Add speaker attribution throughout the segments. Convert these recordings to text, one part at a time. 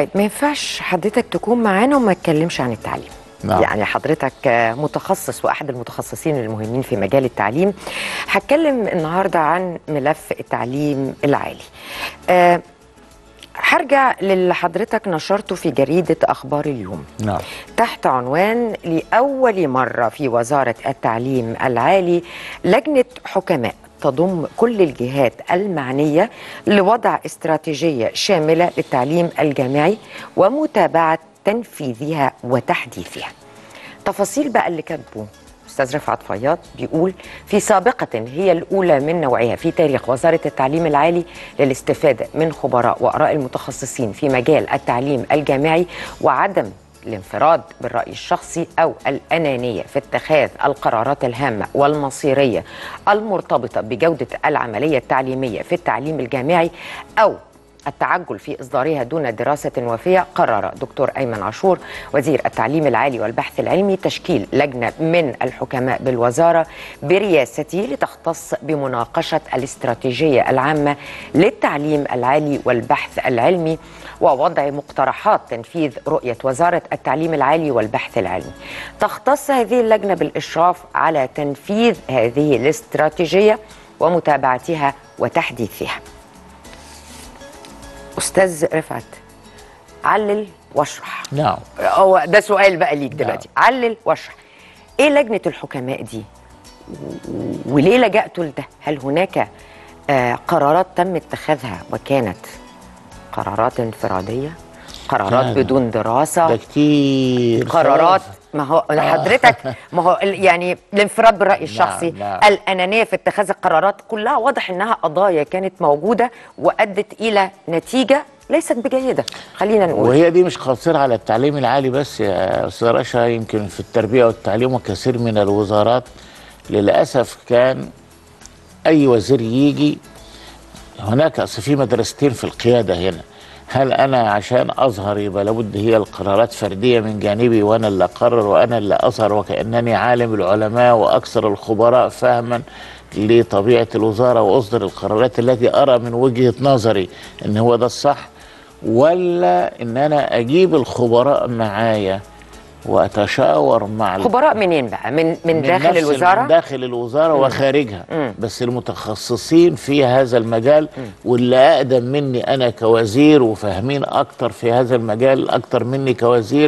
Speaker 1: طيب ما ينفعش حضرتك تكون معانا وما تتكلمش عن التعليم
Speaker 2: نعم.
Speaker 1: يعني حضرتك آه، متخصص واحد المتخصصين المهمين في مجال التعليم هتكلم النهارده عن ملف التعليم العالي آه، هرجع للي حضرتك نشرته في جريده اخبار اليوم
Speaker 2: نعم
Speaker 1: تحت عنوان لأول مرة في وزارة التعليم العالي لجنة حكماء تضم كل الجهات المعنية لوضع استراتيجية شاملة للتعليم الجامعي ومتابعة تنفيذها وتحديثها تفاصيل بقى اللي كاتبه استاذ رفعت فياض بيقول في سابقة هي الأولى من نوعها في تاريخ وزارة التعليم العالي للاستفادة من خبراء وآراء المتخصصين في مجال التعليم الجامعي وعدم الانفراد بالرأي الشخصي أو الأنانية في اتخاذ القرارات الهامة والمصيرية المرتبطة بجودة العملية التعليمية في التعليم الجامعي أو التعجل في إصدارها دون دراسة وافية قرر دكتور أيمن عاشور وزير التعليم العالي والبحث العلمي تشكيل لجنة من الحكماء بالوزارة برياسته لتختص بمناقشة الاستراتيجية العامة للتعليم العالي والبحث العلمي ووضع مقترحات تنفيذ رؤية وزارة التعليم العالي والبحث العلمي تختص هذه اللجنة بالإشراف على تنفيذ هذه الاستراتيجية ومتابعتها وتحديثها استاذ رفعت علل واشرح
Speaker 2: نعم
Speaker 1: هو ده سؤال بقى ليك
Speaker 2: نعم.
Speaker 1: دلوقتي علل واشرح ايه لجنه الحكماء دي و- وليه لجأتوا لده هل هناك آه قرارات تم اتخاذها وكانت قرارات انفراديه قرارات
Speaker 2: كان.
Speaker 1: بدون دراسه
Speaker 2: ده كتير
Speaker 1: قرارات ما هو حضرتك ما هو ال- يعني الانفراد بالراي الشخصي
Speaker 2: نعم.
Speaker 1: الانانيه في اتخاذ القرارات كلها واضح انها قضايا كانت موجوده وادت الى نتيجه ليست بجيده خلينا نقول
Speaker 2: وهي دي مش قاصرة على التعليم العالي بس يا أستاذ رشا يمكن في التربية والتعليم وكثير من الوزارات للأسف كان أي وزير يجي هناك أصل في مدرستين في القيادة هنا هل أنا عشان أظهر يبقى لابد هي القرارات فردية من جانبي وأنا اللي أقرر وأنا اللي أظهر وكأنني عالم العلماء وأكثر الخبراء فهما لطبيعة الوزارة وأصدر القرارات التي أرى من وجهة نظري إن هو ده الصح ولا ان انا اجيب الخبراء معايا واتشاور مع ال-
Speaker 1: خبراء منين بقى من من, داخل
Speaker 2: نفس-
Speaker 1: الوزاره
Speaker 2: من داخل الوزاره وخارجها
Speaker 1: مم.
Speaker 2: بس المتخصصين في هذا المجال واللي اقدم مني انا كوزير وفاهمين اكتر في هذا المجال اكتر مني كوزير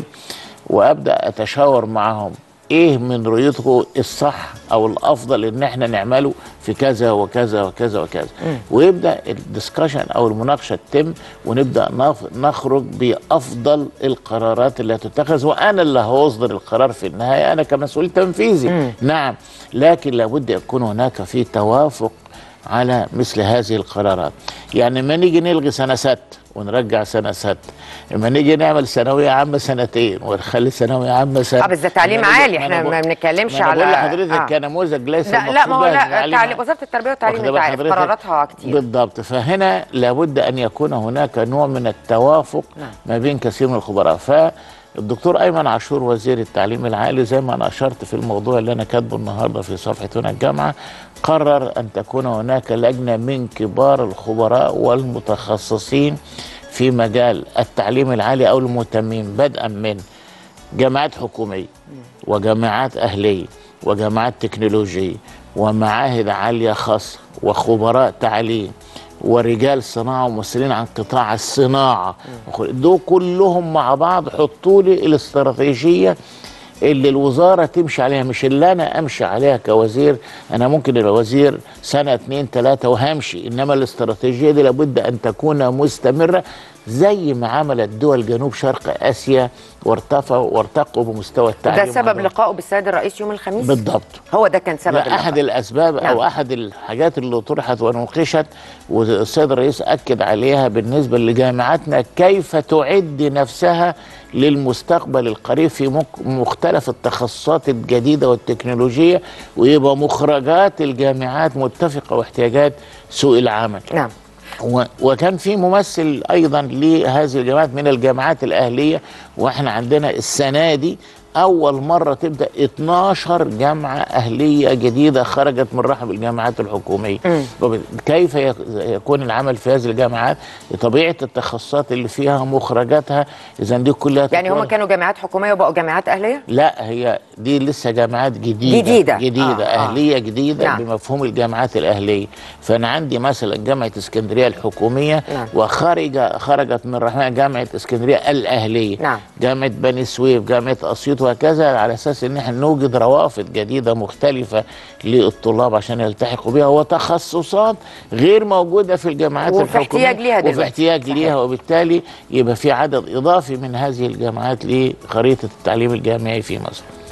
Speaker 2: وابدا اتشاور معهم ايه من رؤيتكم الصح او الافضل ان احنا نعمله في كذا وكذا وكذا وكذا ويبدا الدسكشن او المناقشه تتم ونبدا نف- نخرج بافضل القرارات اللي هتتخذ وانا اللي هصدر القرار في النهايه انا كمسؤول تنفيذي نعم لكن لابد يكون هناك في توافق على مثل هذه القرارات يعني ما نيجي نلغي سنه ست ونرجع سنه ست لما نيجي نعمل ثانويه عامه سنتين ونخلي ثانويه عامه سنه
Speaker 1: اه بس ده تعليم
Speaker 2: ما أنا بقول-
Speaker 1: عالي
Speaker 2: ما
Speaker 1: احنا
Speaker 2: أنا
Speaker 1: ما
Speaker 2: بقول-
Speaker 1: بنتكلمش
Speaker 2: ما أنا
Speaker 1: على
Speaker 2: بقول لحضرتك
Speaker 1: آه.
Speaker 2: كنموذج ليس
Speaker 1: لا لا
Speaker 2: المقصود
Speaker 1: ما هو
Speaker 2: بها
Speaker 1: لا
Speaker 2: التعليم
Speaker 1: تعليم وزاره التربيه والتعليم
Speaker 2: واخد
Speaker 1: انت
Speaker 2: بال
Speaker 1: عارف
Speaker 2: حضرتك؟
Speaker 1: قراراتها كتير
Speaker 2: بالضبط فهنا لابد ان يكون هناك نوع من التوافق
Speaker 1: نعم.
Speaker 2: ما بين كثير من الخبراء فالدكتور ايمن عاشور وزير التعليم العالي زي ما انا اشرت في الموضوع اللي انا كاتبه النهارده في صفحه هنا الجامعه قرر ان تكون هناك لجنه من كبار الخبراء والمتخصصين في مجال التعليم العالي او المهتمين بدءا من جامعات حكوميه وجامعات اهليه وجامعات تكنولوجيه ومعاهد عاليه خاصه وخبراء تعليم ورجال صناعه وممثلين عن قطاع الصناعه دول كلهم مع بعض حطوا لي الاستراتيجيه اللي الوزاره تمشي عليها مش اللي انا امشي عليها كوزير انا ممكن ابقى وزير سنه اتنين تلاته وهمشي انما الاستراتيجيه دي لابد ان تكون مستمره زي ما عملت دول جنوب شرق اسيا وارتفعوا وارتقوا بمستوى التعليم
Speaker 1: ده سبب
Speaker 2: عندهم.
Speaker 1: لقائه بالسيد الرئيس يوم الخميس
Speaker 2: بالضبط
Speaker 1: هو ده كان سبب
Speaker 2: لا
Speaker 1: اللقاء.
Speaker 2: احد الاسباب
Speaker 1: نعم.
Speaker 2: او احد الحاجات اللي طرحت ونوقشت والسيد الرئيس اكد عليها بالنسبه لجامعاتنا كيف تعد نفسها للمستقبل القريب في مك- مختلف التخصصات الجديده والتكنولوجيه ويبقى مخرجات الجامعات متفقه واحتياجات سوق العمل
Speaker 1: نعم
Speaker 2: و- وكان في ممثل ايضا لهذه الجامعات من الجامعات الاهليه واحنا عندنا السنه دي اول مره تبدا 12 جامعه اهليه جديده خرجت من رحم الجامعات الحكوميه وب- كيف يك- يكون العمل في هذه الجامعات طبيعه التخصصات اللي فيها مخرجاتها اذا دي كلها
Speaker 1: يعني هم
Speaker 2: تكون-
Speaker 1: كانوا جامعات حكوميه وبقوا جامعات اهليه
Speaker 2: لا هي دي لسه جامعات جديده
Speaker 1: جديدة.
Speaker 2: جديده
Speaker 1: آه، آه.
Speaker 2: اهليه جديده
Speaker 1: نعم.
Speaker 2: بمفهوم الجامعات الاهليه فانا عندي مثلا جامعه اسكندريه الحكوميه
Speaker 1: نعم.
Speaker 2: وخرج خرجت من رحمها جامعه اسكندريه الاهليه
Speaker 1: نعم.
Speaker 2: جامعه بني سويف جامعه اسيوط وهكذا على اساس ان احنا نوجد روافد جديده مختلفه للطلاب عشان يلتحقوا بها وتخصصات غير موجوده في الجامعات
Speaker 1: وفي
Speaker 2: الحكوميه
Speaker 1: احتياج ليها
Speaker 2: وفي
Speaker 1: دلوقتي.
Speaker 2: احتياج
Speaker 1: صحيح.
Speaker 2: ليها وبالتالي يبقى في عدد اضافي من هذه الجامعات لخريطه التعليم الجامعي في مصر